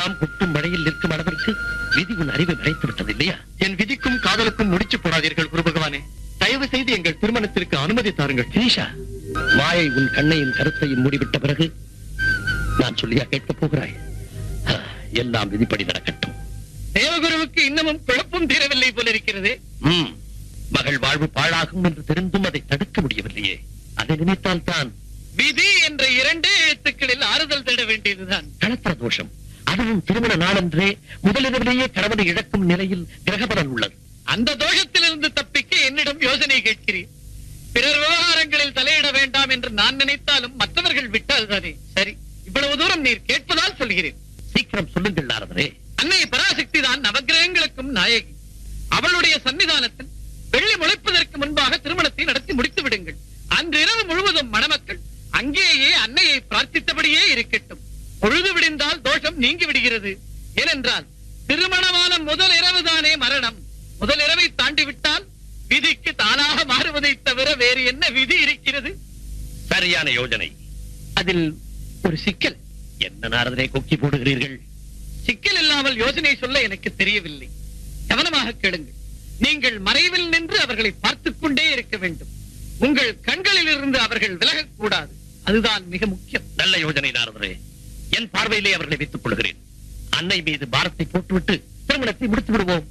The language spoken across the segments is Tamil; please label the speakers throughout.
Speaker 1: எல்லாம் கொட்டும் மழையில் நிற்கும் அளவிற்கு விதி உன் அறிவை மறைத்து விட்டது இல்லையா
Speaker 2: என் விதிக்கும் காதலுக்கும் முடிச்சு போடாதீர்கள் குரு பகவானே தயவு செய்து எங்கள் திருமணத்திற்கு அனுமதி தாருங்கள்
Speaker 1: கிரீஷா மாயை உன் கண்ணையும் கருத்தையும் மூடிவிட்ட பிறகு நான் சொல்லியா கேட்கப் போகிறாய் ஆ, எல்லாம் விதிப்படி நடக்கட்டும்
Speaker 2: தேவகுருவுக்கு இன்னமும் குழப்பம் தீரவில்லை போல இருக்கிறது
Speaker 1: ம், மகள் வாழ்வு பாழாகும் என்று தெரிந்தும் அதை தடுக்க முடியவில்லையே அதை நினைத்தால் தான்
Speaker 2: விதி என்ற இரண்டே எழுத்துக்களில் ஆறுதல் தேட வேண்டியதுதான்
Speaker 1: களத்திர தோஷம் அதுவும் திருமண நாளன்றே முதலிரவிலேயே கணவனை இழக்கும் நிலையில் கிரகபலன் உள்ளது
Speaker 2: அந்த தோஷத்திலிருந்து தப்பிக்க என்னிடம் யோசனை கேட்கிறீர் பிறர் விவகாரங்களில் தலையிட வேண்டாம் என்று நான் நினைத்தாலும் மற்றவர்கள் விட்டால் தானே சரி இவ்வளவு தூரம் நீர் கேட்பதால் சொல்கிறேன்
Speaker 1: சீக்கிரம் சொல்லுங்கள் நாரதரே
Speaker 2: அன்னை பராசக்தி தான் நவக்கிரகங்களுக்கும் நாயகி அவளுடைய சன்னிதானத்தில் வெள்ளி முளைப்பதற்கு முன்பாக திருமணத்தை நடத்தி முடித்து விடுங்கள் அன்று இரவு முழுவதும் மணமக்கள் அங்கேயே அன்னையை பிரார்த்தித்தபடியே இருக்கட்டும் பொழுது விடிந்தால் தோஷம் நீங்கி விடுகிறது ஏனென்றால் திருமணமான முதல் இரவுதானே மரணம் முதல் இரவை தாண்டி விட்டால் விதிக்கு தானாக மாறுவதை தவிர வேறு என்ன விதி இருக்கிறது
Speaker 1: சரியான யோஜனை அதில் ஒரு சிக்கல் என்ன நாரதரே கொக்கி போடுகிறீர்கள்
Speaker 2: சிக்கல் இல்லாமல் யோசனை சொல்ல எனக்கு தெரியவில்லை கவனமாக கேளுங்கள் நீங்கள் மறைவில் நின்று அவர்களை பார்த்துக் கொண்டே இருக்க வேண்டும் உங்கள் கண்களில் இருந்து அவர்கள் விலகக் கூடாது அதுதான் மிக முக்கியம்
Speaker 1: நல்ல யோஜனை நாரதரே என் பார்வையிலே அவர்களை வைத்துக் கொள்கிறேன் அன்னை மீது பாரத்தை போட்டுவிட்டு திருமணத்தை முடித்து விடுவோம்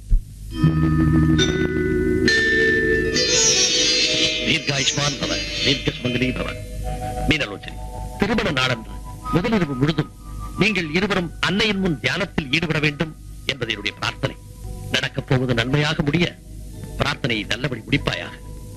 Speaker 1: தீர்காயுஷ்மான் பவ தீர்க்க சுமங்கலி பவ மீனலோச்சனி திருமண நாளன்று முதலிரவு முழுதும் நீங்கள் இருவரும் அன்னையின் முன் தியானத்தில் ஈடுபட வேண்டும் என்பது என்னுடைய பிரார்த்தனை நடக்கப் போவது நன்மையாக முடிய பிரார்த்தனையை நல்லபடி முடிப்பாயாக